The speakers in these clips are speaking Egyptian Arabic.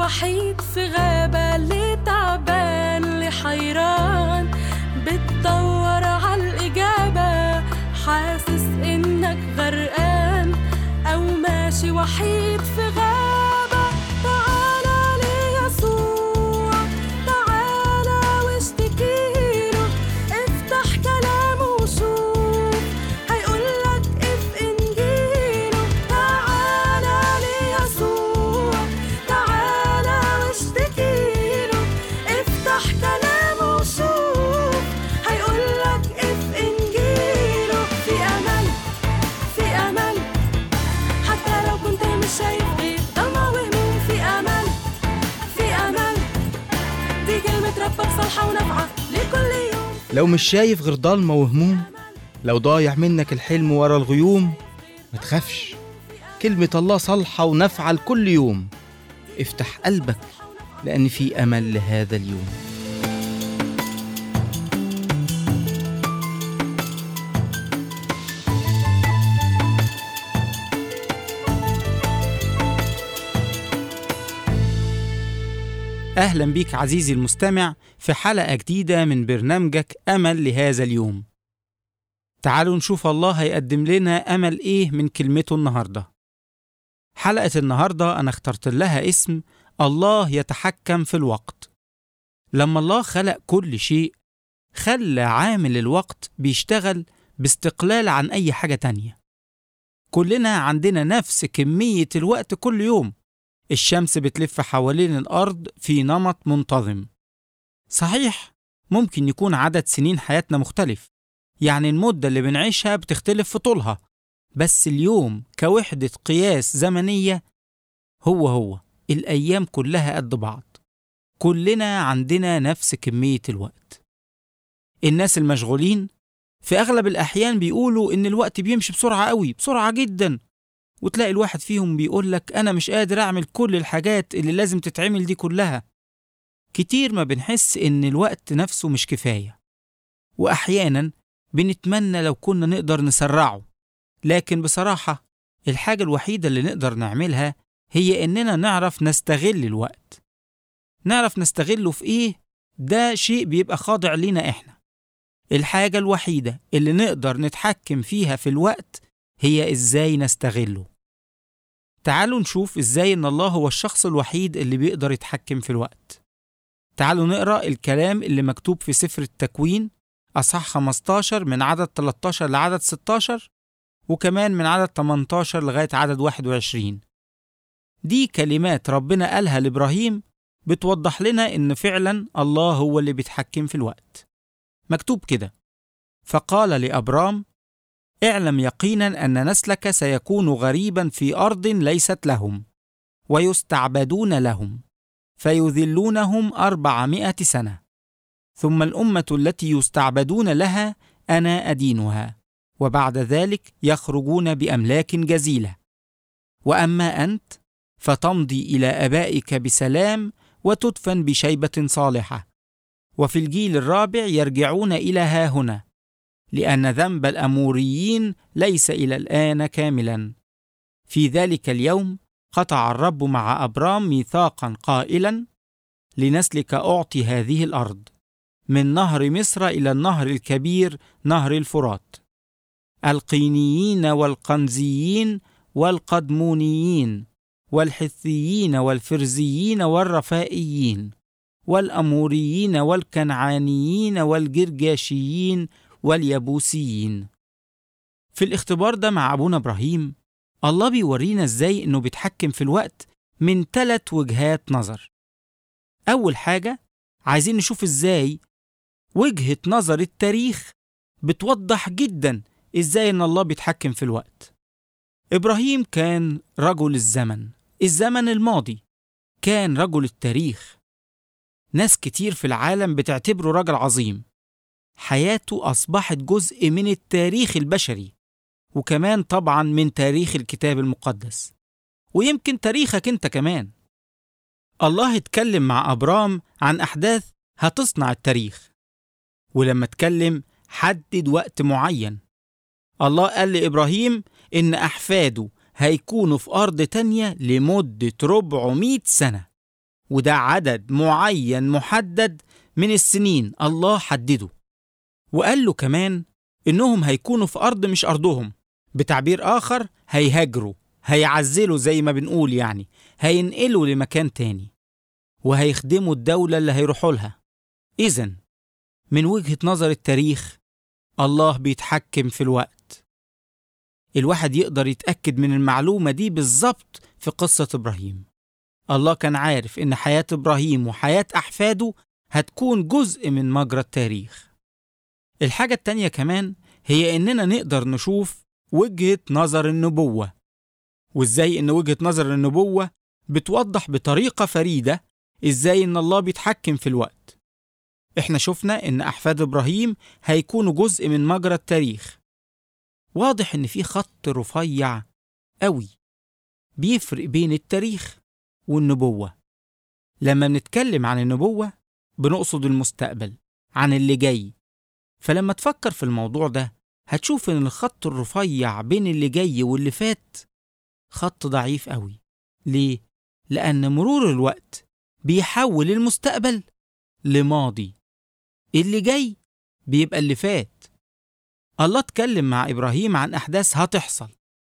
وحيد في غابة اللي تعبان اللي حيران بتدور عالإجابة حاسس إنك غرقان أو ماشي وحيد في غابة تعالى ليسوع تعالى واشتكيله افتح كلامه وشوف هيقولك اف انجيله تعالى ليسوع تعالى واشتكيله افتح كلامه وشوف هيقولك اف انجيله في امل في امل حتى لو كنت مش شايف غير ضلمة وهموم في امل في امل دي كلمة ربك صالحة ونافعة لكل يوم لو مش شايف غير ضلمة وهموم لو ضايع منك الحلم ورا الغيوم ما تخافش كلمة الله صالحة ونافعة لكل يوم افتح قلبك لأن في أمل لهذا اليوم أهلا بيك عزيزي المستمع في حلقة جديدة من برنامجك أمل لهذا اليوم تعالوا نشوف الله هيقدم لنا أمل إيه من كلمته النهاردة حلقة النهاردة أنا اخترت لها اسم الله يتحكم في الوقت لما الله خلق كل شيء خلى عامل الوقت بيشتغل باستقلال عن أي حاجة تانية كلنا عندنا نفس كمية الوقت كل يوم الشمس بتلف حوالين الأرض في نمط منتظم. صحيح ممكن يكون عدد سنين حياتنا مختلف، يعني المدة اللي بنعيشها بتختلف في طولها، بس اليوم كوحدة قياس زمنية هو هو الأيام كلها قد بعض. كلنا عندنا نفس كمية الوقت. الناس المشغولين في أغلب الأحيان بيقولوا إن الوقت بيمشي بسرعة قوي، بسرعة جداً، وتلاقي الواحد فيهم بيقول لك أنا مش قادر أعمل كل الحاجات اللي لازم تتعمل دي كلها. كتير ما بنحس إن الوقت نفسه مش كفاية. وأحيانا بنتمنى لو كنا نقدر نسرعه. لكن بصراحة الحاجة الوحيدة اللي نقدر نعملها هي إننا نعرف نستغل الوقت. نعرف نستغله في إيه؟ ده شيء بيبقى خاضع لينا إحنا. الحاجة الوحيدة اللي نقدر نتحكم فيها في الوقت هي ازاي نستغله تعالوا نشوف ازاي ان الله هو الشخص الوحيد اللي بيقدر يتحكم في الوقت تعالوا نقرا الكلام اللي مكتوب في سفر التكوين اصحاح 15 من عدد 13 لعدد 16 وكمان من عدد 18 لغايه عدد 21 دي كلمات ربنا قالها لابراهيم بتوضح لنا ان فعلا الله هو اللي بيتحكم في الوقت مكتوب كده فقال لابرام اعلم يقينا ان نسلك سيكون غريبا في ارض ليست لهم ويستعبدون لهم فيذلونهم اربعمائه سنه ثم الامه التي يستعبدون لها انا ادينها وبعد ذلك يخرجون باملاك جزيله واما انت فتمضي الى ابائك بسلام وتدفن بشيبه صالحه وفي الجيل الرابع يرجعون الى ها هنا لأن ذنب الأموريين ليس إلى الآن كاملا. في ذلك اليوم قطع الرب مع أبرام ميثاقا قائلا: لنسلك أعطي هذه الأرض من نهر مصر إلى النهر الكبير نهر الفرات. القينيين والقنزيين والقدمونيين والحثيين والفرزيين والرفائيين والأموريين والكنعانيين والجرجاشيين واليبوسيين في الاختبار ده مع أبونا إبراهيم الله بيورينا إزاي إنه بيتحكم في الوقت من ثلاث وجهات نظر أول حاجة عايزين نشوف إزاي وجهة نظر التاريخ بتوضح جدا إزاي إن الله بيتحكم في الوقت إبراهيم كان رجل الزمن الزمن الماضي كان رجل التاريخ ناس كتير في العالم بتعتبره راجل عظيم حياته أصبحت جزء من التاريخ البشري وكمان طبعا من تاريخ الكتاب المقدس ويمكن تاريخك انت كمان الله اتكلم مع أبرام عن أحداث هتصنع التاريخ ولما اتكلم حدد وقت معين الله قال لإبراهيم إن أحفاده هيكونوا في أرض تانية لمدة 400 سنة وده عدد معين محدد من السنين الله حدده وقال له كمان إنهم هيكونوا في أرض مش أرضهم بتعبير آخر هيهاجروا هيعزلوا زي ما بنقول يعني هينقلوا لمكان تاني وهيخدموا الدولة اللي هيروحوا لها إذا من وجهة نظر التاريخ الله بيتحكم في الوقت الواحد يقدر يتأكد من المعلومة دي بالظبط في قصة إبراهيم الله كان عارف إن حياة إبراهيم وحياة أحفاده هتكون جزء من مجرى التاريخ الحاجة التانية كمان هي إننا نقدر نشوف وجهة نظر النبوة وإزاي إن وجهة نظر النبوة بتوضح بطريقة فريدة إزاي إن الله بيتحكم في الوقت إحنا شفنا إن أحفاد إبراهيم هيكونوا جزء من مجرى التاريخ واضح إن في خط رفيع قوي بيفرق بين التاريخ والنبوة لما بنتكلم عن النبوة بنقصد المستقبل عن اللي جاي فلما تفكر في الموضوع ده هتشوف إن الخط الرفيع بين اللي جاي واللي فات خط ضعيف قوي ليه؟ لأن مرور الوقت بيحول المستقبل لماضي اللي جاي بيبقى اللي فات الله اتكلم مع إبراهيم عن أحداث هتحصل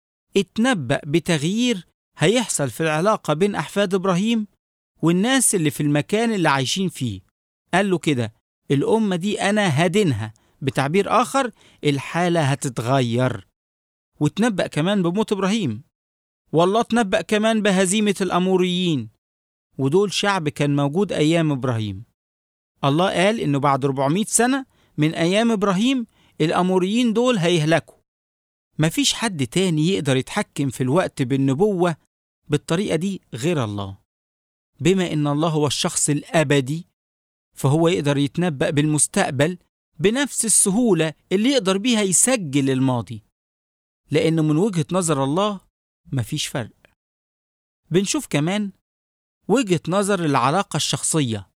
اتنبأ بتغيير هيحصل في العلاقة بين أحفاد إبراهيم والناس اللي في المكان اللي عايشين فيه قال له كده الأمة دي أنا هدينها بتعبير آخر الحالة هتتغير وتنبأ كمان بموت إبراهيم والله تنبأ كمان بهزيمة الأموريين ودول شعب كان موجود أيام إبراهيم الله قال إنه بعد 400 سنة من أيام إبراهيم الأموريين دول هيهلكوا مفيش حد تاني يقدر يتحكم في الوقت بالنبوة بالطريقة دي غير الله بما إن الله هو الشخص الأبدي فهو يقدر يتنبأ بالمستقبل بنفس السهولة اللي يقدر بيها يسجل الماضي لأنه من وجهة نظر الله مفيش فرق بنشوف كمان وجهة نظر العلاقة الشخصية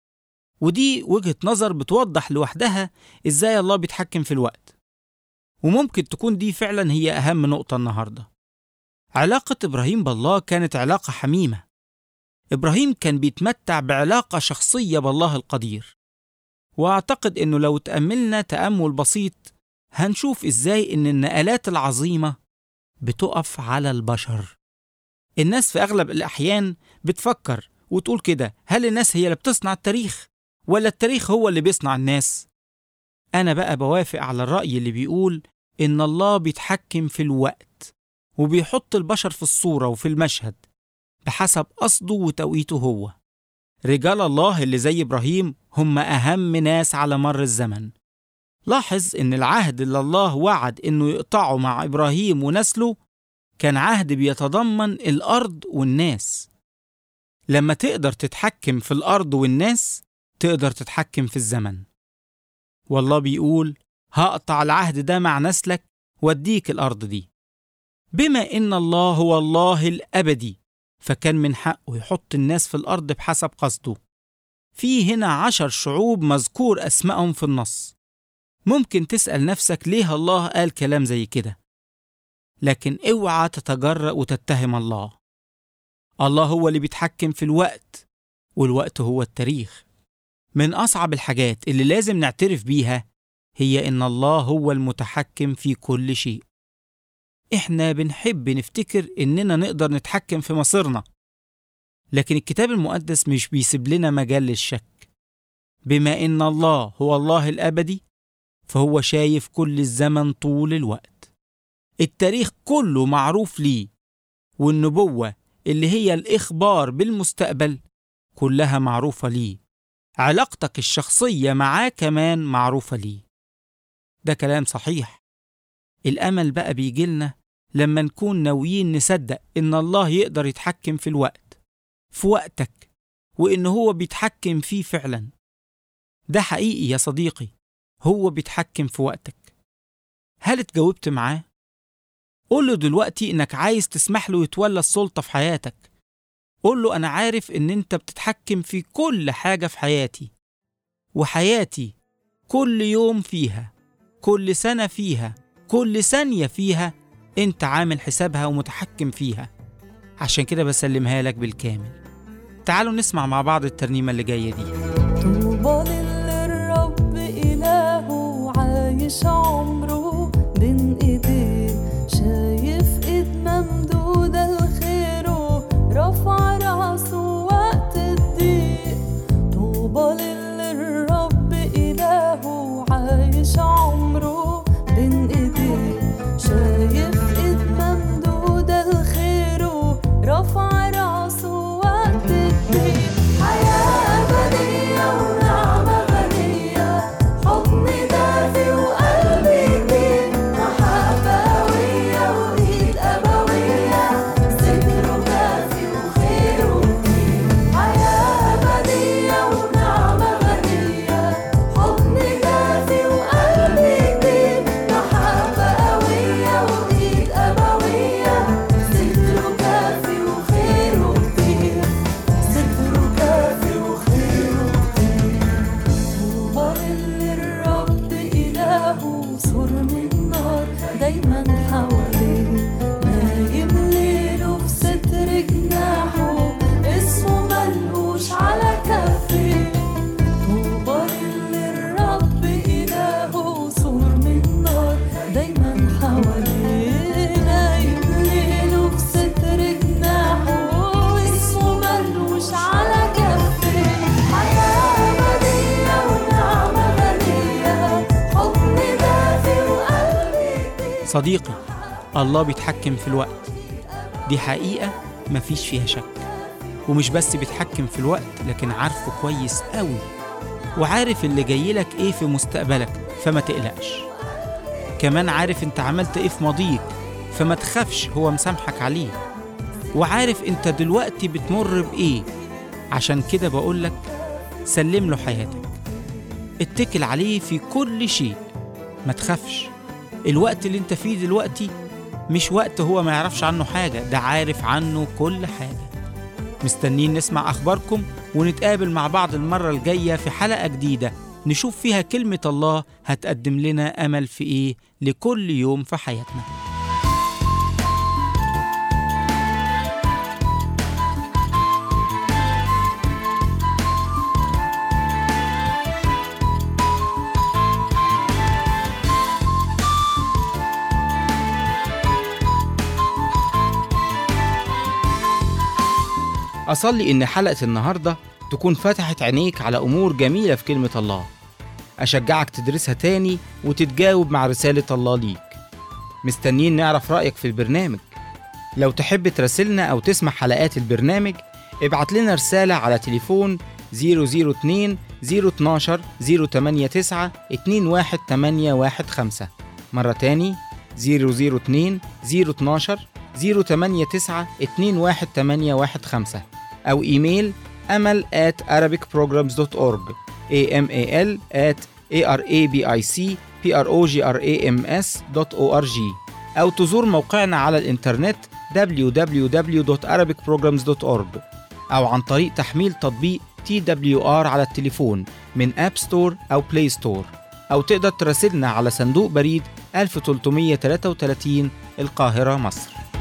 ودي وجهة نظر بتوضح لوحدها إزاي الله بيتحكم في الوقت وممكن تكون دي فعلا هي أهم نقطة النهاردة علاقة إبراهيم بالله كانت علاقة حميمة إبراهيم كان بيتمتع بعلاقة شخصية بالله القدير وأعتقد إنه لو تأملنا تأمل بسيط هنشوف إزاي إن النقلات العظيمة بتقف على البشر الناس في أغلب الأحيان بتفكر وتقول كده هل الناس هي اللي بتصنع التاريخ ولا التاريخ هو اللي بيصنع الناس أنا بقى بوافق على الرأي اللي بيقول إن الله بيتحكم في الوقت وبيحط البشر في الصورة وفي المشهد بحسب قصده وتوقيته هو رجال الله اللي زي إبراهيم هم أهم ناس على مر الزمن لاحظ إن العهد اللي الله وعد إنه يقطعه مع إبراهيم ونسله كان عهد بيتضمن الأرض والناس لما تقدر تتحكم في الأرض والناس تقدر تتحكم في الزمن والله بيقول هقطع العهد ده مع نسلك واديك الأرض دي بما إن الله هو الله الأبدي فكان من حقه يحط الناس في الأرض بحسب قصده في هنا عشر شعوب مذكور أسمائهم في النص ممكن تسأل نفسك ليه الله قال كلام زي كده لكن اوعى تتجرأ وتتهم الله الله هو اللي بيتحكم في الوقت والوقت هو التاريخ من أصعب الحاجات اللي لازم نعترف بيها هي إن الله هو المتحكم في كل شيء إحنا بنحب نفتكر إننا نقدر نتحكم في مصيرنا لكن الكتاب المقدس مش بيسيب لنا مجال للشك بما إن الله هو الله الأبدي فهو شايف كل الزمن طول الوقت التاريخ كله معروف ليه والنبوة اللي هي الإخبار بالمستقبل كلها معروفة ليه علاقتك الشخصية معاه كمان معروفة ليه ده كلام صحيح الأمل بقى بيجيلنا لما نكون ناويين نصدق إن الله يقدر يتحكم في الوقت في وقتك وإن هو بيتحكم فيه فعلا ده حقيقي يا صديقي هو بيتحكم في وقتك هل اتجاوبت معاه؟ قول له دلوقتي إنك عايز تسمح له يتولى السلطة في حياتك قول له أنا عارف إن أنت بتتحكم في كل حاجة في حياتي وحياتي كل يوم فيها كل سنة فيها كل ثانية فيها أنت عامل حسابها ومتحكم فيها عشان كده بسلمها لك بالكامل تعالوا نسمع مع بعض الترنيمة اللي جاية دي طوبى للرب إلهه عايش عمره بين إيديه شايف إيد ممدودة لخيره رفع راسه وقت الضيق طوبى للرب إلهه عايش عمره بين إيديه شايف إيد ممدودة لخيره رفع راسه وقت الضيق حياة أبدية ونعمة غنية حضن دافي وقلب جديد محبة قوية وإيد أبوية ستره كافي وخيره كتير حياة أبدية ونعمة غنية حضن دافي وقلب جديد محبة قوية وإيد أبوية ستره كافي وخيره كتير ستره كافي وخيره كتير طوبى للرب إلهه سور من نار دايما حواليه نايم ليله في ستر جناحه اسمه ملهوش على كفيه طوبى للرب إلهه سور من نار دايما حواليه نايم ليله في ستر جناحه اسمه ملهوش على كفيه حياة أبدية ونعمة غنية حضن دافي وقلبي صديقي الله بيتحكم في الوقت دي حقيقة مفيش فيها شك ومش بس بيتحكم في الوقت لكن عارفه كويس قوي وعارف اللي جاي لك ايه في مستقبلك فما تقلقش كمان عارف انت عملت ايه في ماضيك فما تخافش هو مسامحك عليه وعارف انت دلوقتي بتمر بايه عشان كده بقولك سلم له حياتك اتكل عليه في كل شيء ما تخافش الوقت اللي انت فيه دلوقتي مش وقت هو ما يعرفش عنه حاجة ده عارف عنه كل حاجة مستنيين نسمع أخباركم ونتقابل مع بعض المرة الجاية في حلقة جديدة نشوف فيها كلمة الله هتقدم لنا أمل في إيه لكل يوم في حياتنا أصلي إن حلقة النهاردة تكون فتحت عينيك على أمور جميلة في كلمة الله أشجعك تدرسها تاني وتتجاوب مع رسالة الله ليك مستنيين نعرف رأيك في البرنامج لو تحب تراسلنا أو تسمع حلقات البرنامج ابعت لنا رسالة على تليفون 002 012 089 21815 مرة تاني 002 012 089 21815 أو إيميل أمل at arabicprograms.org amal at arabicprograms.org أو تزور موقعنا على الإنترنت www.arabicprograms.org أو عن طريق تحميل تطبيق TWR على التليفون من أب ستور أو بلاي ستور أو تقدر تراسلنا على صندوق بريد 1333 القاهرة مصر